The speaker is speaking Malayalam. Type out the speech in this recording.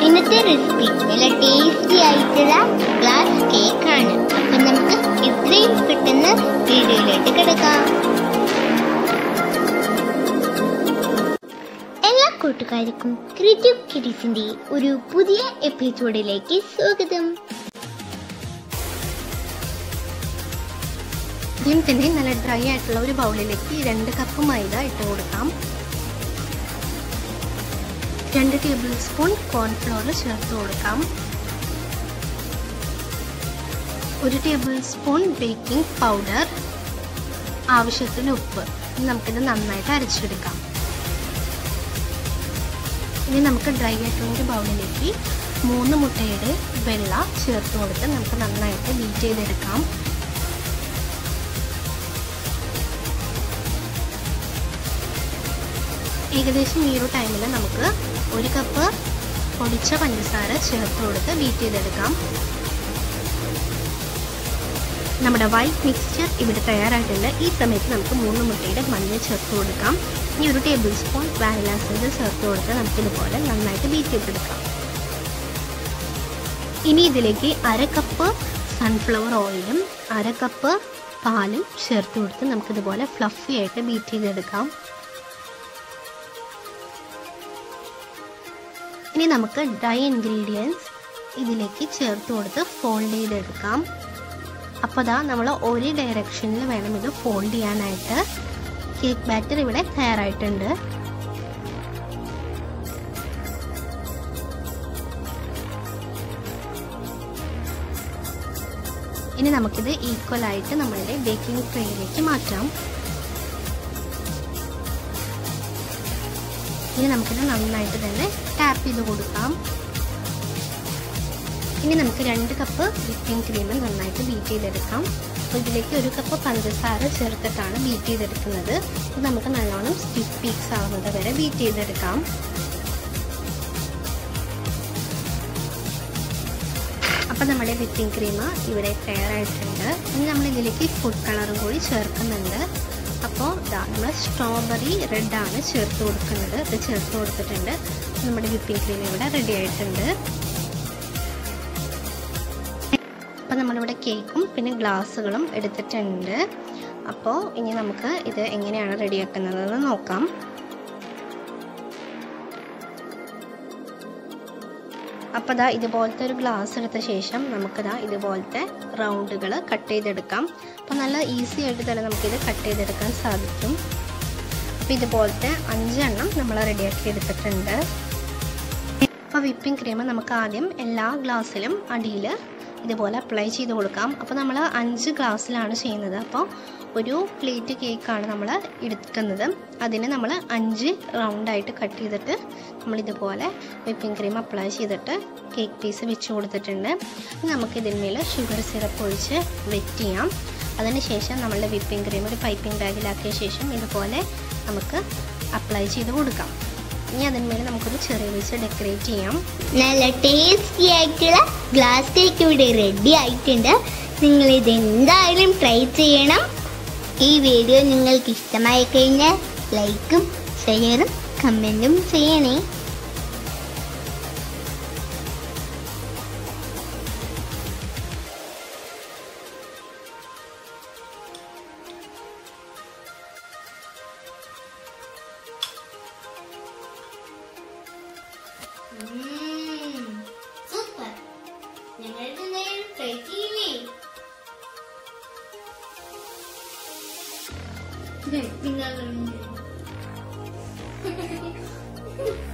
ഇന്നത്തെ റെസിപ്പി നല്ല ടേസ്റ്റി ആയിട്ടുള്ള ഗ്ലാസ് കേക്ക് ആണ് അപ്പൊ നമുക്ക് എത്രയും പെട്ടെന്ന് വീഡിയോയിലോട്ട് കിടക്കാം എല്ലാ കൂട്ടുകാർക്കും ക്രിയേറ്റീവ് കിഡീസിന്റെ ഒരു പുതിയ എപ്പിസോഡിലേക്ക് സ്വാഗതം ആദ്യം തന്നെ നല്ല ഡ്രൈ ആയിട്ടുള്ള ഒരു ബൗളിലേക്ക് രണ്ട് കപ്പ് മൈദ ഇട്ട് കൊടുക്കാം രണ്ട് ടേബിൾ സ്പൂൺ കോൺഫ്ലോർ ചേർത്ത് കൊടുക്കാം ഒരു ടേബിൾ സ്പൂൺ ബേക്കിംഗ് പൗഡർ ആവശ്യത്തിന് ഉപ്പ് ഇനി നമുക്കിത് നന്നായിട്ട് അരച്ചെടുക്കാം ഇനി നമുക്ക് ഡ്രൈ ആയിട്ടുള്ള ഒരു ബൗളിലേക്ക് മൂന്ന് മുട്ടയുടെ വെള്ള ചേർത്ത് കൊടുത്ത് നമുക്ക് നന്നായിട്ട് ബീറ്റ് ചെയ്തെടുക്കാം ഏകദേശം ഈ ഒരു ടൈമിൽ നമുക്ക് ഒരു കപ്പ് പൊടിച്ച പഞ്ചസാര ചേർത്ത് കൊടുത്ത് ബീറ്റ് ചെയ്തെടുക്കാം നമ്മുടെ വൈറ്റ് മിക്സ്ചർ ഇവിടെ തയ്യാറായിട്ടുണ്ട് ഈ സമയത്ത് നമുക്ക് മൂന്ന് മുട്ടയുടെ മഞ്ഞ ചേർത്ത് കൊടുക്കാം ഇനി ഒരു ടേബിൾ സ്പൂൺ വാനില എസൻസ് ചേർത്ത് കൊടുത്ത് നമുക്കിതുപോലെ നന്നായിട്ട് ബീറ്റ് ചെയ്തെടുക്കാം ഇനി ഇതിലേക്ക് അര കപ്പ് സൺഫ്ലവർ ഓയിലും അര കപ്പ് പാലും ചേർത്ത് കൊടുത്ത് നമുക്കിതുപോലെ ഫ്ലഫി ആയിട്ട് ബീറ്റ് ചെയ്തെടുക്കാം ഇനി നമുക്ക് ഡ്രൈ ഇൻഗ്രീഡിയൻസ് ഇതിലേക്ക് ചേർത്ത് കൊടുത്ത് ഫോൾഡ് ചെയ്തെടുക്കാം അപ്പോൾ ദാ നമ്മൾ ഒരു ഡയറക്ഷനിൽ വേണം ഇത് ഫോൾഡ് ചെയ്യാനായിട്ട് കേക്ക് ബാറ്റർ ഇവിടെ തയ്യാറായിട്ടുണ്ട് ഇനി നമുക്കിത് ഈക്വൽ ആയിട്ട് നമ്മളുടെ ബേക്കിംഗ് ട്രേയിലേക്ക് മാറ്റാം ഇനി നമുക്കിത് നന്നായിട്ട് തന്നെ ടാപ്പ് ചെയ്ത് കൊടുക്കാം ഇനി നമുക്ക് രണ്ട് കപ്പ് വിപ്പിംഗ് ക്രീം നന്നായിട്ട് ബീറ്റ് ചെയ്തെടുക്കാം അപ്പോൾ ഇതിലേക്ക് ഒരു കപ്പ് പഞ്ചസാര ചേർത്തിട്ടാണ് ബീറ്റ് ചെയ്തെടുക്കുന്നത് ഇത് നമുക്ക് നല്ലോണം സ്റ്റിഫ് പീക്സ് ആവുന്നത് വരെ ബീറ്റ് ചെയ്തെടുക്കാം അപ്പോൾ നമ്മുടെ വിപ്പിംഗ് ക്രീം ഇവിടെ തയ്യാറായിട്ടുണ്ട് ഇനി നമ്മൾ ഇതിലേക്ക് ഫുഡ് കളറും കൂടി ചേർക്കുന്നുണ്ട് അപ്പോൾ ഇതാ നമ്മൾ സ്ട്രോബെറി റെഡാണ് ചേർത്ത് കൊടുക്കുന്നത് ഇത് ചേർത്ത് കൊടുത്തിട്ടുണ്ട് നമ്മുടെ വിപ്പിംഗ് ക്രീം ഇവിടെ റെഡി ആയിട്ടുണ്ട് അപ്പോൾ നമ്മളിവിടെ കേക്കും പിന്നെ ഗ്ലാസ്സുകളും എടുത്തിട്ടുണ്ട് അപ്പോൾ ഇനി നമുക്ക് ഇത് എങ്ങനെയാണ് റെഡിയാക്കുന്നതെന്ന് നോക്കാം അപ്പോൾ ദാ ഇതുപോലത്തെ ഒരു ഗ്ലാസ് എടുത്ത ശേഷം നമുക്കിതാ ഇതുപോലത്തെ റൗണ്ടുകൾ കട്ട് ചെയ്തെടുക്കാം അപ്പോൾ നല്ല ഈസി ആയിട്ട് തന്നെ നമുക്കിത് കട്ട് ചെയ്തെടുക്കാൻ സാധിക്കും അപ്പോൾ ഇതുപോലത്തെ അഞ്ചെണ്ണം നമ്മൾ റെഡിയാക്കി എടുത്തിട്ടുണ്ട് അപ്പോൾ വിപ്പിംഗ് ക്രീം നമുക്ക് ആദ്യം എല്ലാ ഗ്ലാസ്സിലും അടിയിൽ ഇതുപോലെ അപ്ലൈ ചെയ്ത് കൊടുക്കാം അപ്പോൾ നമ്മൾ അഞ്ച് ഗ്ലാസ്സിലാണ് ചെയ്യുന്നത് അപ്പോൾ ഒരു പ്ലേറ്റ് കേക്കാണ് നമ്മൾ എടുക്കുന്നത് അതിന് നമ്മൾ അഞ്ച് റൗണ്ടായിട്ട് കട്ട് ചെയ്തിട്ട് നമ്മളിതുപോലെ വിപ്പിംഗ് ക്രീം അപ്ലൈ ചെയ്തിട്ട് കേക്ക് പീസ് വെച്ച് കൊടുത്തിട്ടുണ്ട് നമുക്ക് ഇതിന്മേൽ ഷുഗർ സിറപ്പ് ഒഴിച്ച് വെറ്റ് ചെയ്യാം അതിനുശേഷം നമ്മളുടെ വിപ്പിംഗ് ക്രീം ഒരു പൈപ്പിംഗ് ബാഗിലാക്കിയ ശേഷം ഇതുപോലെ നമുക്ക് അപ്ലൈ ചെയ്ത് കൊടുക്കാം ഇനി അതിന്മേൽ നമുക്കൊരു ചെറിയ വെച്ച് ഡെക്കറേറ്റ് ചെയ്യാം നല്ല ടേസ്റ്റി ആയിട്ടുള്ള ഗ്ലാസ് കേക്ക് ഇവിടെ റെഡി ആയിട്ടുണ്ട് നിങ്ങൾ ഇത് എന്തായാലും ട്രൈ ചെയ്യണം ഈ വീഡിയോ നിങ്ങൾക്ക് ഇഷ്ടമായി കഴിഞ്ഞാൽ ലൈക്കും ഷെയറും കമൻറ്റും ചെയ്യണേ സൂപ്പർ ഞങ്ങൾക്ക് ട്രൈ ചെയ്യണേ നിങ്ങൾ